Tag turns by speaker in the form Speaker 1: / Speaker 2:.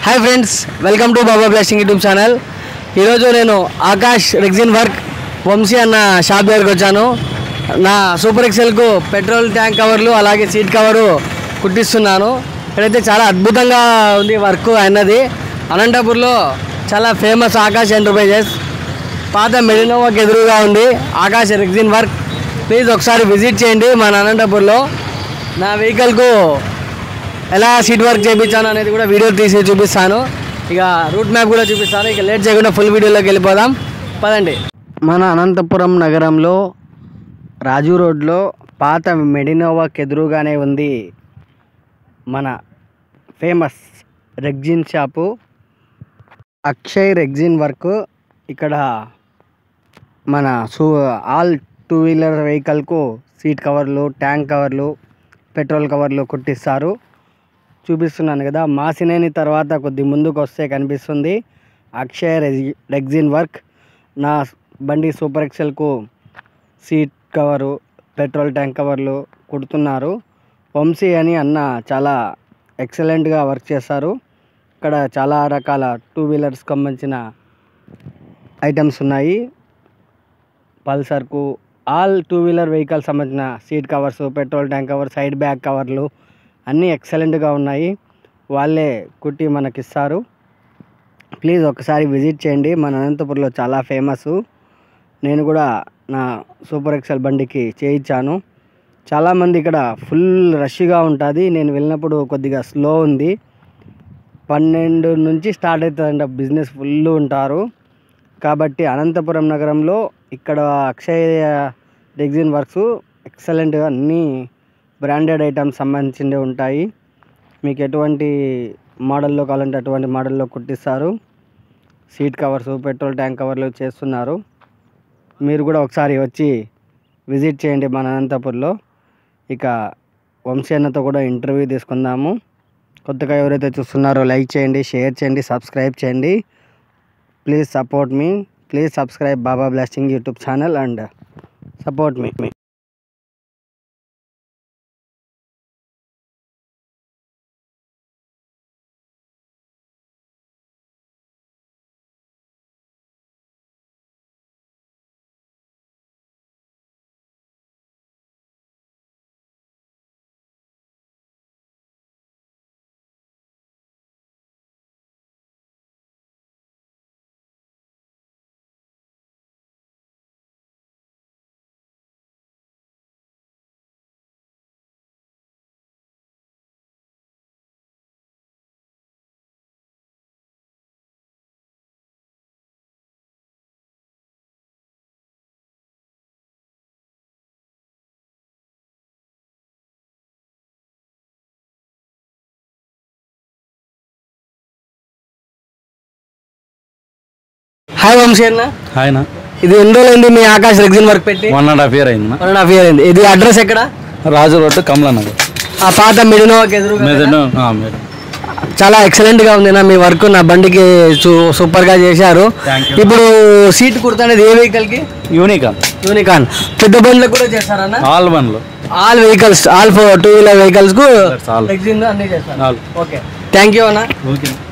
Speaker 1: Hi friends welcome to Baba blasting YouTube channel ఈరోజు నేను Akash rexine work Vamsi అన్న షాప్ దగ్గరికి వచ్చాను నా సూపర్ ఎక్సెల్కు పెట్రోల్ ట్యాంక్ కవర్లు అలాగే సీట్ కవరు కుట్టిస్తున్నాను ఇక్కడైతే చాలా అద్భుతంగా ఉంది వర్క్ అన్నది అనంతపూర్లో చాలా ఫేమస్ ఆకాష్ ఎంటర్ప్రైజెస్ పాత మెడినోవాకి ఎదురుగా ఉంది ఆకాశ్ రెగ్జిన్ వర్క్ ప్లీజ్ ఒకసారి విజిట్ చేయండి మన అనంతపూర్లో నా వెహికల్కు ఎలా సీట్ వర్క్ చేయించాను అనేది కూడా వీడియో తీసి చూపిస్తాను ఇక రూట్ మ్యాప్ కూడా చూపిస్తాను ఇక లేట్ చేయకుండా ఫుల్ వీడియోలోకి వెళ్ళిపోదాం పదండి మన అనంతపురం నగరంలో రాజు రోడ్లో పాత మెడినోవాకి ఎదురుగానే ఉంది మన famous rexine shop Akshay rexine work ఇక్కడ మన సూ ఆల్ టూ వీలర్ వెహికల్కు సీట్ కవర్లు ట్యాంక్ కవర్లు పెట్రోల్ కవర్లు కుట్టిస్తారు చూపిస్తున్నాను కదా మాసినేని తర్వాత కొద్ది ముందుకు వస్తే కనిపిస్తుంది అక్షయ్ రెజి- రెగ్జిన్ వర్క్ నా బండి సూపర్ ఎక్సెల్కు సీట్ కవరు పెట్రోల్ ట్యాంక్ కవర్లు కుడుతున్నారు వంశీ అని అన్న చాలా ఎక్సలెంట్గా వర్క్ చేస్తారు ఇక్కడ చాలా రకాల టూ వీలర్స్ సంబంధించిన ఐటమ్స్ ఉన్నాయి పల్సర్కు ఆల్ టూ వీలర్ వెహికల్ సంబంధించిన seat covers petrol tank cover side bag కవర్లు అన్నీ ఎక్సలెంట్గా ఉన్నాయి వాళ్ళే కుట్టి మనకి ఇస్తారు ప్లీజ్ ఒకసారి విజిట్ చేయండి మన అనంతపురంలో చాలా ఫేమస్ నేను కూడా నా సూపర్ ఎక్సెల్ బండికి చేయించాను చాలామంది ఇక్కడ ఫుల్ రష్గా ఉంటుంది నేను వెళ్ళినప్పుడు కొద్దిగా స్లో ఉంది పన్నెండు నుంచి స్టార్ట్ అవుతుందంట బిజినెస్ ఫుల్ ఉంటారు కాబట్టి అనంతపురం నగరంలో ఇక్కడ అక్షయ రెగ్జిన్ వర్క్స్ ఎక్సలెంట్గా అన్ని బ్రాండెడ్ ఐటమ్స్ సంబంధించినవి ఉంటాయి మీకు ఎటువంటి మోడల్లో కావాలంటే అటువంటి మోడల్లో కుట్టిస్తారు సీట్ కవర్స్ పెట్రోల్ ట్యాంక్ కవర్లు చేస్తున్నారు మీరు కూడా ఒకసారి వచ్చి విజిట్ చేయండి మన అనంతపూర్లో ఇక వంశీ అన్నతో కూడా ఇంటర్వ్యూ తీసుకుందాము కొత్తగా ఎవరైతే చూస్తున్నారో లైక్ చేయండి షేర్ చేయండి సబ్స్క్రైబ్ చేయండి ప్లీజ్ సపోర్ట్ మీ please subscribe Baba blasting YouTube channel and support మీ హాయ్ వంశీ అన్న
Speaker 2: ఆయన
Speaker 1: ఇది ఎన్ని రోజులైంది మీ ఆకాశ్ రెగ్జిన్ వర్క్ పెట్టి
Speaker 2: వన్ అండ్ హాఫ్ ఇయర్ అయింది
Speaker 1: వన్ అండ్ హాఫ్ ఇయర్ అయింది ఇది అడ్రస్ ఎక్కడ
Speaker 2: రాజు రోడ్డు కమలా నగర్
Speaker 1: ఆ పాత మెడినోవాకి ఎదురు
Speaker 2: మెదడు ఆ, మెదడు.
Speaker 1: చాలా ఎక్సలెంట్ గా ఉంది నా మీ వర్క్ నా బండికి సూ- సూపర్ గా చేశారు
Speaker 2: Thank you.
Speaker 1: ఇప్పుడు సీట్ కుర్తా అనేది ఏ వెహికల్ కి
Speaker 2: యూనికా
Speaker 1: యూనికాన్ పెద్ద బండ్లకు కూడా చేస్తారన్న
Speaker 2: ఆల్ వన్లో
Speaker 1: all vehicles all four two wheeler vehicles కు
Speaker 2: all.
Speaker 1: రెగ్జిన్ అన్ని చేస్తారు
Speaker 2: ఆల్
Speaker 1: ఓకే థ్యాంక్ యూ అన్న
Speaker 2: ఓకే